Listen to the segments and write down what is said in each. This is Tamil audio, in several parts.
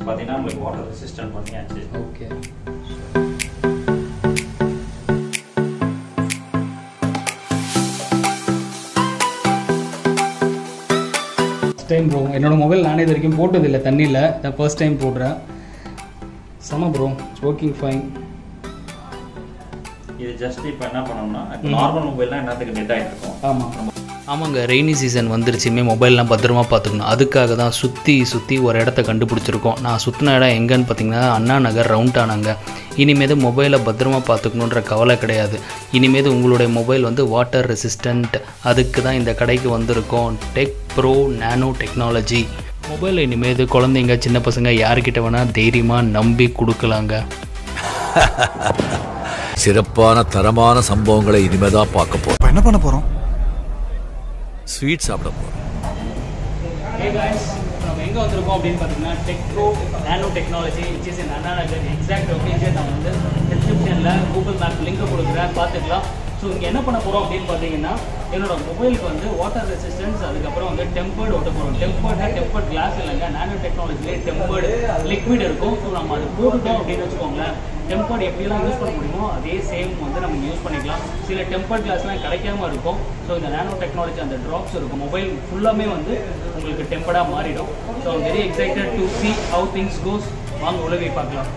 பார்த்தீங்கன்னா உங்களுக்கு வாட்டர் ரெசிஸ்டன்ட் பண்ணியாச்சு ஓகே ஃபஸ்ட் டைம் ப்ரோ என்னோட மொபைல் நானே இது வரைக்கும் போட்டதில்லை தண்ணியில் இதான் ஃபர்ஸ்ட் டைம் போடுறேன் செம ப்ரோ இட்ஸ் ஒர்க்கிங் ஃபைன் இது ஜஸ்ட் இப்போ என்ன பண்ணோம்னா இப்போ நார்மல் மொபைல்லாம் என்னத்துக்கு டெட் ஆகிட்டு இருக்கும் ஆமாம் ஆமாங்க ரெய்னி சீசன் வந்துருச்சுமே மொபைல்லாம் பத்திரமா பார்த்துக்கணும் அதுக்காக தான் சுற்றி சுற்றி ஒரு இடத்த கண்டுபிடிச்சிருக்கோம் நான் சுற்றின இடம் எங்கன்னு பார்த்தீங்கன்னா அண்ணா நகர் ரவுண்ட் ஆனாங்க இனிமேது மொபைலை பத்திரமா பார்த்துக்கணுன்ற கவலை கிடையாது இனிமேது உங்களுடைய மொபைல் வந்து வாட்டர் ரெசிஸ்டண்ட் அதுக்கு தான் இந்த கடைக்கு வந்திருக்கோம் tech bro nano technology mobile இனிமேது குழந்தைங்க சின்ன பசங்க யார்கிட்ட வேணால் தைரியமாக நம்பி கொடுக்கலாங்க சிறப்பான தரமான சம்பவங்களை இனிமேதான் பார்க்க போறோம் இப்போ என்ன பண்ண போறோம் ஸ்வீட் சாப்பிட போறோம் ஹே காய்ஸ் நம்ம எங்கே வந்திருக்கோம் அப்படின்னு பார்த்தீங்கன்னா tech bro nano technology which is in Anna Nagar exact location நான் வந்து டிஸ்கிரிப்ஷனில் கூகுள் மேப் லிங்க் கொடுக்குறேன் பார்த்துக்கலாம் ஸோ இங்கே என்ன பண்ண போகிறோம் அப்படின்னு பார்த்தீங்கன்னா என்னோட மொபைலுக்கு வந்து வாட்டர் ரெசிஸ்டன்ஸ் அதுக்கப்புறம் வந்து டெம்பர்டு ஒட்ட போகிறோம் டெம்பர்டாக டெம்பர்ட் கிளாஸ் இல்லைங்க நானோ டெக்னாலஜிலே டெம்பர்டு லிக்விட் இருக்கும் ஸோ நம்ம அது போட்டுட்டோம் அப்படின்னு வச்சுக்கோங்களேன் டெம்பர்ட் எப்படியெல்லாம் யூஸ் பண்ண முடியுமோ அதே சேம் வந்து நம்ம யூஸ் பண்ணிக்கலாம் சில டெம்பர்ட் கிளாஸ்லாம் கிடைக்காம இருக்கும் ஸோ இந்த நானோ டெக்னாலஜி அந்த ட்ராப்ஸ் இருக்கும் மொபைல் ஃபுல்லாமே வந்து உங்களுக்கு டெம்பர்டாக மாறிடும் so very excited to see how things goes வாங்க உலகை பார்க்கலாம்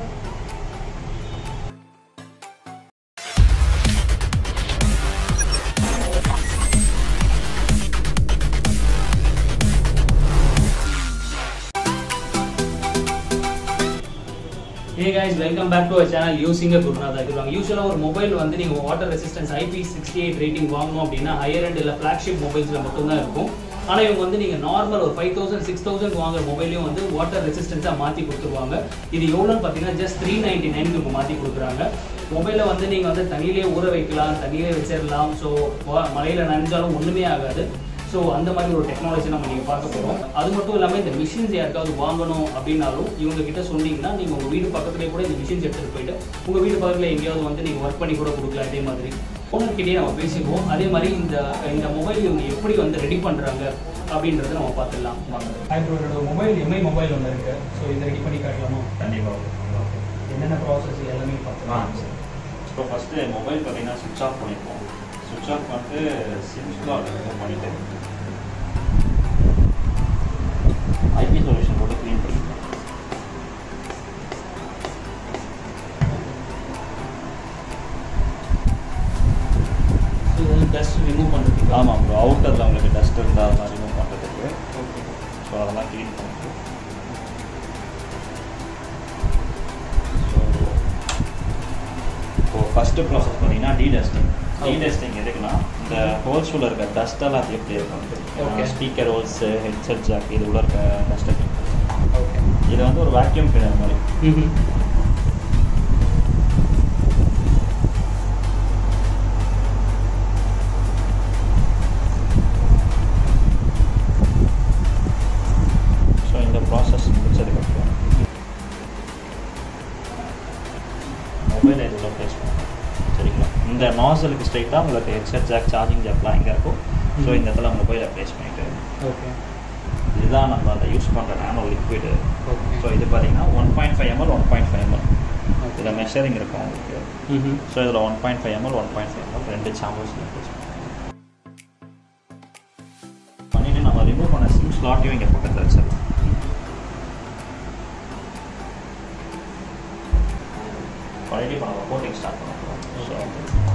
hey guys welcome back to channel யூசிங்க குருநாதா இருக்காங்க யூஸ்வலாக ஒரு மொபைல் வந்து நீங்கள் water resistance IP sixty eight rating வாங்கணும் அப்படின்னா ஹையர் அண்ட் இல்லை ஃப்ளாக்ஷிப் மொபைல்ஸில் மட்டும்தான் இருக்கும் ஆனால் இவங்க வந்து நீங்கள் நார்மல் ஒரு ஃபைவ் தௌசண்ட் சிக்ஸ் தௌசண்ட் வாங்குற மொபைலையும் வந்து வாட்டர் ரெசிஸ்டன்ஸாக மாற்றி கொடுத்துருவாங்க இது எவ்வளோன்னு பார்த்தீங்கன்னா ஜஸ்ட் த்ரீ நைன்டி நைனுக்கு இப்போ மாற்றி கொடுக்குறாங்க மொபைலை வந்து நீங்கள் வந்து தண்ணியிலே ஊற வைக்கலாம் தண்ணியிலே வச்சிடலாம் ஸோ மழையில் நனைஞ்சாலும் ஒன்றுமே ஆகாது ஸோ அந்த மாதிரி ஒரு டெக்னாலஜி நம்ம நீங்கள் பார்க்க போகிறோம் அது மட்டும் இல்லாமல் இந்த மிஷின்ஸ் யாருக்காவது வாங்கணும் அப்படின்னாலும் இவங்க கிட்ட சொன்னீங்கன்னா நீங்கள் உங்கள் வீடு பக்கத்துலேயே கூட இந்த மிஷின்ஸ் எடுத்துகிட்டு போயிட்டு உங்கள் வீடு பக்கத்தில் எங்கேயாவது வந்து நீங்கள் ஒர்க் பண்ணி கூட கொடுக்கலாம் அதே மாதிரி ஓனர்கிட்டயே நம்ம பேசிக்குவோம் அதே மாதிரி இந்த இந்த மொபைல் இவங்க எப்படி வந்து ரெடி பண்ணுறாங்க அப்படின்றத நம்ம பார்த்துடலாம் வாங்க என்னோட மொபைல் எம்ஐ மொபைல் ஒன்று இருக்குது ஸோ இதை ரெடி பண்ணி காட்டலாமா கண்டிப்பாக என்னென்ன ப்ராசஸ் எல்லாமே ஆ பார்த்துக்கலாம் சரி இப்போ ஃபஸ்ட்டு மொபைல் பார்த்தீங்கன்னா சுவிட்ச் ஆஃப் பண்ணிப்போம் சுவிட்ச் ஆஃப் பண்ணிட்டு சிம் ஸ்லாட் ரிமூவ் பண்ணிவிட்டு ஐபி சொல்யூஷன் போட்டு க்ளீன் பண்ணிப்போம் ஸோ இது டஸ்ட் ரிமூவ் பண்ணுறதுக்கு ஆமாம் ப்ரோ அவுட்டரில் உங்களுக்கு டஸ்ட் இருந்தால் அதெல்லாம் ரிமூவ் பண்ணுறதுக்கு ஸோ அதெல்லாம் க்ளீன் பண்ணிட்டு ஸோ இப்போ ஃபஸ்ட்டு ப்ராசஸ் பார்த்தீங்கன்னா டி டஸ்டிங் டி டஸ்டிங் எதுக்குன்னா இந்த ஹோல்ஸ் உள்ள இருக்க டஸ்ட் எல்லாம் எப்படி இருக்கும் Okay. Speaker holes headset jack இது உள்ள இருக்க டஸ்ட்டை ஓகே இது வந்து ஒரு வேக்யூம் கிளீனர் மாதிரி ம் ஸோ இந்த ப்ராசஸ் முடிச்சதுக்கப்புறம் மொபைல் இதில் ப்ளேஸ் பண்ணுவோம் சரிங்களா இந்த நாசலுக்கு ஸ்ட்ரைட்டாக உங்களுக்கு ஹெட்செட் ஜாக் சார்ஜிங் ஜாக்லாம் எங்கே இருக்கும் ஸோ இந்த இடத்துல மொபைலை ப்ளேஸ் பண்ணிட்டு ஓகே இதுதான் நம்ம அந்த யூஸ் பண்ணுற நானோ லிக்விடு ஓகே ஸோ இது பார்த்தீங்கன்னா one point five ML one point five ML இதில் மெஷரிங் இருக்கும் உங்களுக்கு ம் ஸோ இதில் one point five ML one point five ML ரெண்டு சாம்பல்ஸ் ப்ளேஸ் பண்ணிவிட்டு நம்ம ரிமூவ் பண்ண சிம் ஸ்லாட்டையும் இங்கே பக்கத்தில் வச்சிடலாம் ஆல்ரெடி இப்போ நம்ம கோட்டிங் ஸ்டார்ட் பண்ண போகிறோம் ஸோ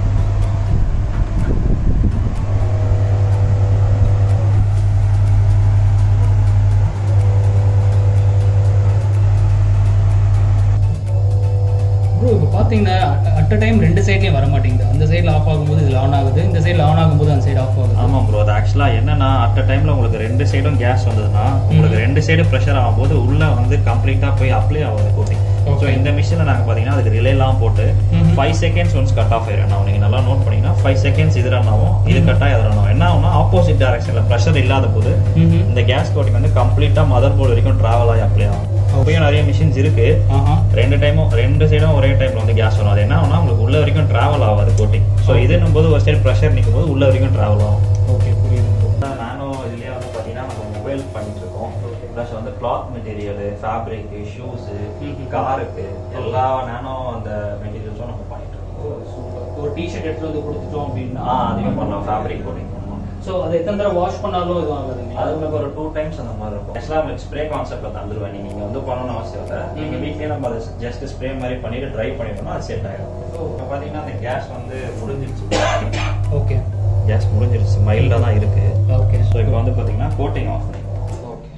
ப்ரோ இப்போ பார்த்தீங்கன்னா அட் அ டைம் ரெண்டு சைட்லேயும் வர மாட்டேங்குது அந்த சைடில் ஆஃப் ஆகும்போது இதில் ஆன் ஆகுது இந்த சைடில் ஆன் ஆகும்போது அந்த சைடு ஆஃப் ஆகுது ஆமாம் ப்ரோ அது ஆக்சுவலாக என்னன்னா அட் அ டைமில் உங்களுக்கு ரெண்டு சைடும் கேஸ் வந்ததுன்னா உங்களுக்கு ரெண்டு சைடு ப்ரெஷர் ஆகும்போது உள்ளே வந்து கம்ப்ளீட்டாக போய் அப்ளை ஆகுது கோட்டிங் ஸோ Okay. இந்த மிஷினில் நாங்கள் பார்த்தீங்கன்னா அதுக்கு ரிலேலாம் போட்டு ம்ஹும். Five seconds once cut off ஆயிரும் நான் நீங்கள் நல்லா நோட் பண்ணீங்கன்னா ஃபைவ் செகண்ட்ஸ் இது ரன் ஆகும் இது கட் ஆகி அது ரன் ஆகும் என்ன ஆகும்னா ஆப்போசிட் டைரக்ஷனில் ப்ரெஷர் இல்லாத போது ம்ஹும். இந்த கேஸ் கோட்டிங் வந்து கம்ப்ளீட்டாக மதர் போர்டு வரைக்கும் ட்ராவல் ஆகி அப்ளை ஆகும் அப்பயும் நிறைய மிஷின்ஸ் இருக்கு ஆஹா ரெண்டு டைமும் ரெண்டு சைடும் ஒரே டைம்ல வந்து கேஸ் வரும் அது என்ன ஆகும்னா உங்களுக்கு உள்ள வரைக்கும் டிராவல் ஆகாது கோட்டிங் ஸோ இதுன்னும் போது ஒரு சைடு ப்ரெஷர் நிற்கும் போது உள்ள வரைக்கும் டிராவல் ஆகும் ஓகே புரியுது bro. நானும் இதுலயே வந்து பார்த்தீங்கன்னா நம்ம மொபைல் பண்ணிட்டு இருக்கோம் ப்ளஸ் வந்து கிளாத் மெட்டீரியல் ஃபேப்ரிக் ஷூஸு ம்ஹும். காருக்கு எல்லா நானோ அந்த மெட்டீரியல்ஸும் நம்ம பண்ணிட்டு இருக்கோம் சூப்பர் ஒரு டிஷர்ட் எடுத்துட்டு வந்து கொடுத்துட்டோம் அப்படின்னா ஆ அதையும் பண்ணலாம் ஃபேப்ரிக் கோட்டிங் பண்ணுவோம் ஸோ அதை எத்தனை தடவை வாஷ் பண்ணாலும் இது ஆகாதுங்களா அது உங்களுக்கு ஒரு டூ டைம்ஸ் அந்த மாதிரி இருக்கும் ஆக்சுவலாக உங்களுக்கு ஸ்ப்ரே கான்செப்ட்ல தந்துருவேன் நீங்க இங்க வந்து பண்ணணும்னு அவசியம் இல்லை நீங்க ம்ஹும். வீட்லயே நம்ம அதை ஜஸ்ட் ஸ்ப்ரே மாதிரி பண்ணிட்டு ட்ரை பண்ணிட்டோம்னா அது செட் ஆயிடும் இப்போ பாத்தீங்கன்னா அந்த கேஸ் வந்து முடிஞ்சிருச்சு ஓகே கேஸ் முடிஞ்சிருச்சு மைல்டாக தான் இருக்கு ஓகே ஸோ இப்போ வந்து பாத்தீங்கன்னா கோட்டிங் ஆஃப் பண்ணிக்கலாம் ஓகே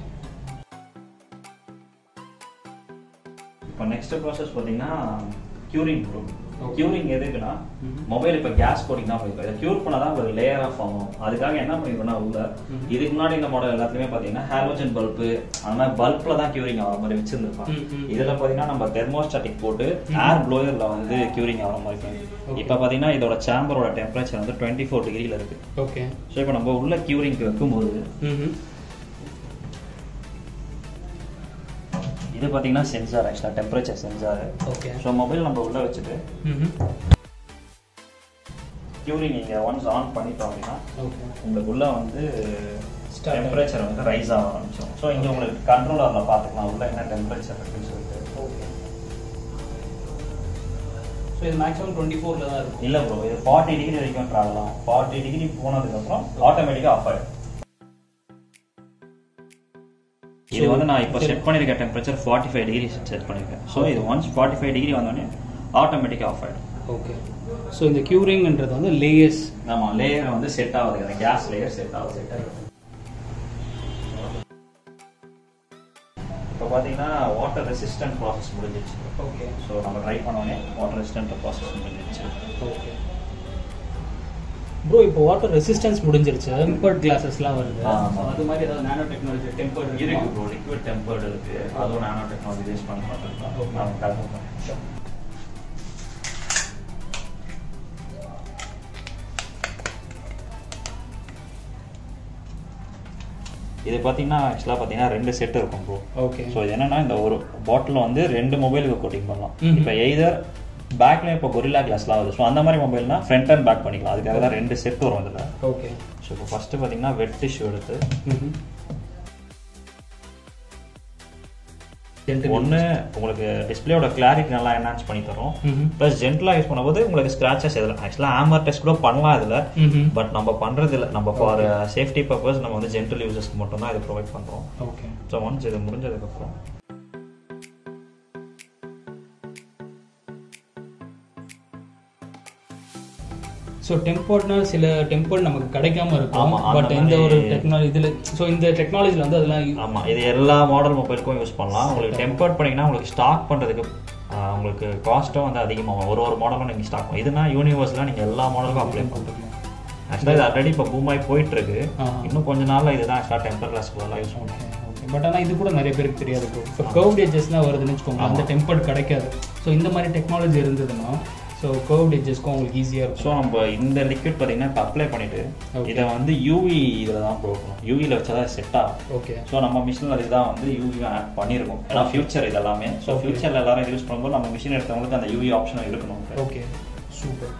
இப்போ நெக்ஸ்ட் ப்ராசஸ் பார்த்தீங்கன்னா க்யூரிங் ப்ரோ Okay. க்யூரிங் எதுக்குன்னா ம்ஹும். மொபைல் இப்போ கேஸ் கோட்டிங் தான் போயிருக்கும் இதை க்யூர் பண்ணால் தான் ஒரு லேயர் ஆஃப் ஆகும் அதுக்காக என்ன பண்ணிருக்கோம்னா உள்ள ம்ஹும். இதுக்கு முன்னாடி இந்த மாடல் எல்லாத்துலயுமே பார்த்தீங்கன்னா ஹாலோஜன் பல்பு அந்த மாதிரி பல்ப்ல தான் க்யூரிங் ஆகிற மாதிரி வச்சிருந்துருப்பாங்க ம்ஹும். இதில் பார்த்தீங்கன்னா நம்ம தெர்மோஸ்டாட்டிக் போட்டு ஏர் ப்ளோயரில் வந்து க்யூரிங் ஆகிற மாதிரி Okay. இப்போ பார்த்தீங்கன்னா இதோட சேம்பரோட டெம்பரேச்சர் வந்து டுவெண்ட்டி ஃபோர் டிகிரியில் இருக்கு ஓகே ஸோ இப்போ நம்ம உள்ள க்யூரிங்க்கு வைக்கும்போது ம் இது பார்த்தீங்கன்னா சென்சார் ஆக்சுவலாக temperature sensor okay so mobile நம்ம உள்ள வச்சுட்டு ம் க்யூரிங் இங்கே ஒன்ஸ் ஆன் பண்ணிட்டோம் அப்படின்னா ஓகே உங்களுக்கு உள்ள வந்து Start டெம்பரேச்சர் வந்து ரைஸ் ஆக ஆரம்பிச்சிடும் ஸோ இங்கே உங்களுக்கு கண்ட்ரோலரில் பார்த்துக்கலாம் உள்ள என்ன டெம்பரேச்சர் இருக்குன்னு சொல்லிட்டு ஓகே ஸோ இது மேக்ஸிமம் டுவெண்ட்டி ஃபோரில் தான் இருக்கும் இல்லை ப்ரோ இது ஃபார்ட்டி டிகிரி வரைக்கும் ட்ராவலாம் ஃபார்ட்டி டிகிரி போனதுக்கப்புறம் ஆட்டோமேட்டிக்காக ஆஃப் ஆகிடும் இது வந்து நான் இப்போ செட் பண்ணியிருக்க temperature forty five degree set பண்ணியிருக்கேன் ஸோ இது ஒன்ஸ் ஃபார்ட்டி ஃபைவ் டிகிரி வந்தோடனே ஆட்டோமேட்டிக்காக ஆஃப் ஆகிடும் ஓகே ஸோ இந்த க்யூரிங்ன்றது வந்து லேயர்ஸ் ஆமாம் லேயர் வந்து செட் ஆகுது அந்த கேஸ் லேயர் செட் ஆகுது செட் ஆகுது இப்போ பார்த்தீங்கன்னா வாட்டர் ரெசிஸ்டன்ட் ப்ராசஸ் முடிஞ்சிச்சு ஓகே ஸோ நம்ம ட்ரை பண்ணோடனே வாட்டர் ரெசிஸ்டன்ட் ப்ராசஸ் முடிஞ்சிச்சு ஓகே ப்ரோ இப்போ வாட்டர் ரெசிஸ்டன்ஸ் முடிஞ்சிருச்சு டெம்பர்ட் கிளாஸஸ்லாம் வருது ஆமா. So, அது மாதிரி ஏதாவது நானோ டெக்னாலஜி டெம்பர்ட் இருக்கு ப்ரோ லிக்விட் டெம்பர்டு இருக்கு அதுவும் நானோ டெக்னாலஜி யூஸ் பண்ணி பார்த்துருக்கோம் Okay. நம்ம கற்றுப்போம் இது பார்த்தீங்கன்னா ஆக்சுவலாக பார்த்தீங்கன்னா ரெண்டு செட் இருக்கும் ப்ரோ ஓகே ஸோ இது என்னன்னா இந்த ஒரு பாட்டில் வந்து ரெண்டு மொபைலுக்கு கோட்டிங் பண்ணலாம் ம்ஹும். இப்போ எய்தர் பேக்ல இப்போ கொரில்லா கிளாஸ்லாம் வருது ஸோ அந்த மாதிரி மொபைல்னா ஃப்ரண்ட் அண்ட் பேக் பண்ணிக்கலாம் அதுக்காக தான் ரெண்டு செட் வரும் இதில் ஓகே ஸோ இப்போ ஃபஸ்ட்டு பார்த்தீங்கன்னா வெட் டிஷ்யூ எடுத்து ஒன்று உங்களுக்கு டிஸ்பிளேயோட கிளாரிட்டி நல்லா என்ஹான்ஸ் பண்ணி தரும் ப்ளஸ் ஜென்டலாக யூஸ் பண்ணும்போது உங்களுக்கு ஸ்க்ராச்சஸ் இதில் ஆக்சுவலாக ஆமர் டெஸ்ட் கூட பண்ணலாம் இதில் பட் நம்ம பண்ணுறது இல்லை நம்ம ஃபார் சேஃப்டி பர்பஸ் நம்ம வந்து ஜென்டல் யூசர்ஸ்க்கு மட்டும் தான் இதை ப்ரொவைட் பண்ணுறோம் ஓகே ஸோ ஒன்ஸ் இது முடிஞ்சதுக்கப்புறம் ஸோ டெம்பர்ட்னா சில டெம்பர்ட் நமக்கு கிடைக்காம இருக்கும் ஆமா, அந்த பட் இந்த ஒரு மாதிரி- டெக்னாலஜி இதில் ஸோ இந்த டெக்னாலஜியில் வந்து அதெல்லாம் யூ- ஆமாம் இது எல்லா மாடல் மொபைலுக்கும் யூஸ் பண்ணலாம் உங்களுக்கு டெம்பர்ட் பண்ணிங்கன்னா உங்களுக்கு ஸ்டாக் பண்ணுறதுக்கு உங்களுக்கு காஸ்ட்டும் வந்து அதிகமாகும் ஒரு ஒரு மாடலும் நீங்கள் ஸ்டாக் பண்ணும் இதுனா யூனிவர்ஸில் நீங்கள் எல்லா மாடலுக்கும் அப்ளை பண்ணலாம் ஆக்சுவலாக இது ஆல்ரெடி இப்போ பூமாய் போயிட்டு இருக்கு ஆஹா. இன்னும் கொஞ்ச நாள்ல இதுதான் ஆக்சுவலாக டெம்பர் கிளாஸ் யூஸ் பண்ணுவோம் ஓகே பட் ஆனால் இது கூட நிறைய பேருக்கு தெரியாது ப்ரோ இப்போ கர்வ்ட் எட்ஜஸ்லாம் வருதுன்னு வச்சுக்கோங்க அந்த டெம்பர்ட் கிடைக்காது ஸோ இந்த மாதிரி டெக்னாலஜி இருந்ததுன்னா ஸோ கர்வ்ட் எட்ஜஸ்க்கும் உங்களுக்கு ஈஸியாக இருக்கும் ஸோ நம்ம இந்த லிக்விட் பார்த்தீங்கன்னா இப்போ அப்ளை பண்ணிட்டு Okay. இதை வந்து யூவி இதில் தான் போகணும் யூவியில் வச்சா தான் செட் ஆகும் ஓகே ஸோ நம்ம மிஷினில் இதுதான் வந்து யூவி ஆட் பண்ணியிருக்கோம் ஏன்னா ஃபியூச்சர் இது எல்லாமே ஸோ Okay. ஃபியூச்சரில் எல்லாரும் யூஸ் பண்ணும்போது நம்ம மிஷின் எடுத்தவங்களுக்கு அந்த யூவி ஆப்ஷனும் இருக்கணும் ஓகே சூப்பர்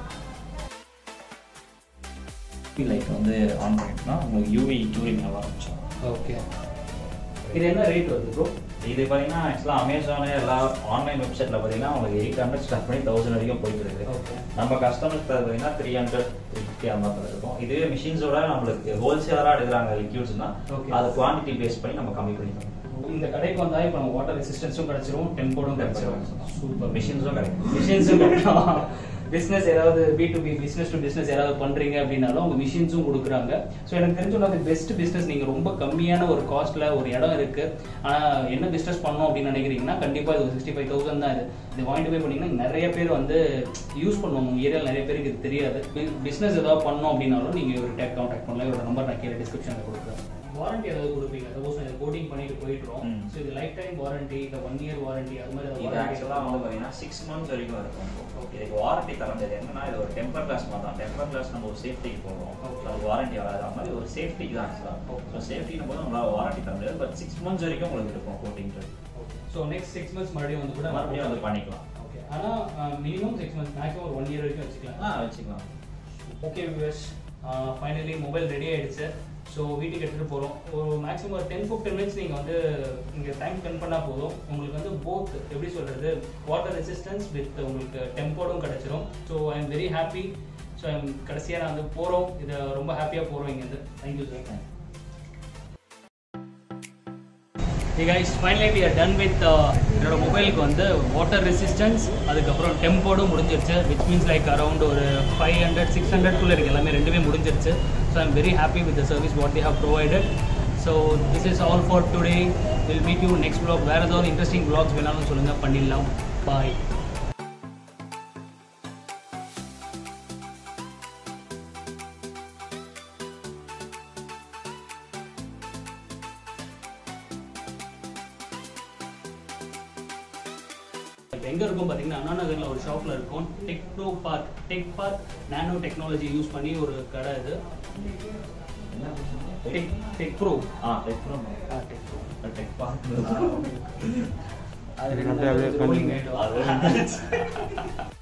லைட் வந்து ஆன் பண்ணிட்டோம்னா உங்களுக்கு யூவி க்யூரிங் நல்லா ஆரம்பிச்சோம் ஓகே இது என்ன ரேட் வருது ப்ரோ இது பார்த்தீங்கன்னா ஆக்சுவலாக அமேசானு எல்லா ஆன்லைன் வெப்சைட்டில் பார்த்தீங்கன்னா உங்களுக்கு எயிட் ஹண்ட்ரட் ஸ்டார்ட் பண்ணி தௌசண்ட் வரைக்கும் போயிட்டு இருக்கு ஓகே நம்ம கஸ்டமர்ஸ் பார்த்தீங்கன்னா த்ரீ ஹண்ட்ரட் த்ரீ ஃபிஃப்டி அந்த மாதிரி இருக்கும் இதுவே மிஷின்ஸோட நம்மளுக்கு ஹோல்சேலராக எடுக்கிறாங்க லிக்யூட்ஸ்னா Okay. அது குவான்டிட்டி பேஸ் பண்ணி நம்ம கம்மி பண்ணிக்கலாம் இந்த கடைக்கு வந்தா இப்போ நம்ம வாட்டர் ரெசிஸ்டன்ஸும் கிடைச்சிரும் டெம்போர்டும் கிடைச்சிரும் சூப்பர் மிஷின்ஸும் கிடைக்கும் மிஷின்ஸும் கிடைக்கும் பிஸ்னஸ் ஏதாவது B to B business to business ஏதாவது பண்றீங்க அப்படின்னாலும் உங்க மிஷின்ஸும் கொடுக்குறாங்க ஸோ எனக்கு தெரிஞ்ச அது பெஸ்ட் பிஸ்னஸ் நீங்க ரொம்ப கம்மியான ஒரு காஸ்ட்ல ஒரு இடம் இருக்கு ஆனா என்ன பிஸ்னஸ் பண்ணோம் அப்படின்னு நினைக்கிறீங்கன்னா கண்டிப்பா இது சிக்ஸ்டி ஃபைவ் தௌசண்ட் தான் இது இது வாங்கிட்டு போய் பண்ணீங்கன்னா நிறைய பேர் வந்து யூஸ் பண்ணுவாங்க உங்க ஏரியாவில் நிறைய பேருக்கு இது தெரியாது பிஸ்னஸ் ஏதாவது பண்ணோம் அப்படின்னாலும் நீங்க ஒரு டேக் கான்டாக்ட் பண்ணலாம் இவரோட நம்பர் நான் கீழே டிஸ்கிரிப்ஷனில் கொடுக்குறேன் வாரண்டி ஏதாவது கொடுப்பீங்க சப்போஸ் இதை கோட்டிங் பண்ணிட்டு போயிட்டுரும் ம். ஸோ இது லைஃப் டைம் வாரண்டி இல்லை ஒன் இயர் வாரண்டி அது மாதிரி இது ஏதாவது ஆக்சுவலாக வந்து பார்த்தீங்கன்னா சிக்ஸ் மந்த்ஸ் வரைக்கும் இருக்கும் இதுக்கு வாரண்டி தர முடியாது என்னன்னா இது ஒரு டெம்பர் கிளாஸ் மாதிரி தான் டெம்பர் கிளாஸ் நம்ம ஒரு சேஃப்டிக்கு போடுறோம் Okay. அது வாரண்டி வராது அது மாதிரி ஒரு சேஃப்டிக்கு தான் ஆக்சுவலாக ஸோ சேஃப்டின்னு போது நம்மளால வாரண்டி தர முடியாது பட் சிக்ஸ் மந்த்ஸ் வரைக்கும் உங்களுக்கு இருக்கும் கோட்டிங்கிறது ஸோ நெக்ஸ்ட் சிக்ஸ் மந்த்ஸ் மறுபடியும் வந்து கூட மறுபடியும் வந்து பண்ணிக்கலாம் ஓகே ஆனால் மினிமம் சிக்ஸ் மந்த்ஸ் மேக்ஸிமம் ஒரு ஒன் இயர் வரைக்கும் வச்சுக்கலாம் ஆ வச்சுக்கலாம் okay viewers finally mobile ready ஆயிடுச்சு ஸோ வீட்டுக்கு எடுத்துகிட்டு போகிறோம் ஒரு மேக்ஸிமம் ஒரு டென் ஃபிஃப்டின் மினிட்ஸ் நீங்கள் வந்து இங்கே டைம் ஸ்பெண்ட் பண்ணால் போதும் உங்களுக்கு வந்து போத் எப்படி சொல்கிறது வாட்டர் ரெசிஸ்டன்ஸ் வித் உங்களுக்கு டெம்போடும் கிடச்சிரும் so I am very happy so I'm கடைசியாக நான் வந்து போகிறோம் இதை ரொம்ப ஹாப்பியாக போகிறோம் இங்கேருந்து thank you sir Hey guys, finally we are done with uh, என்னோட மொபைலுக்கு வந்து வாட்டர் ரெசிஸ்டன்ஸ் அதுக்கப்புறம் டெம்போடும் முடிஞ்சிருச்சு விச் மீன்ஸ் லைக் அரௌண்ட் ஒரு ஃபைவ் ஹண்ட்ரட் சிக்ஸ் ஹண்ட்ரட்குள்ளே இருக்குது எல்லாமே ரெண்டுமே முடிஞ்சிருச்சு so I'm very happy with the service what they have provided so this is all for today will meet you next vlog வேறு ஏதாவது இன்ட்ரெஸ்டிங் vlogs வேணாலும் சொல்லுங்கள் பண்ணிடலாம் பாய் இப்போ எங்கே இருக்கும் பார்த்தீங்கன்னா அண்ணா நகரில் ஒரு ஷாப்பில் இருக்கும் techno park tech park nano technology use பண்ணி ஒரு கடை இது டெக் டெக் ப்ரோ ஆ tech bro tech bro tech park அது ரெண்டு ரோலிங் ஆகிடும்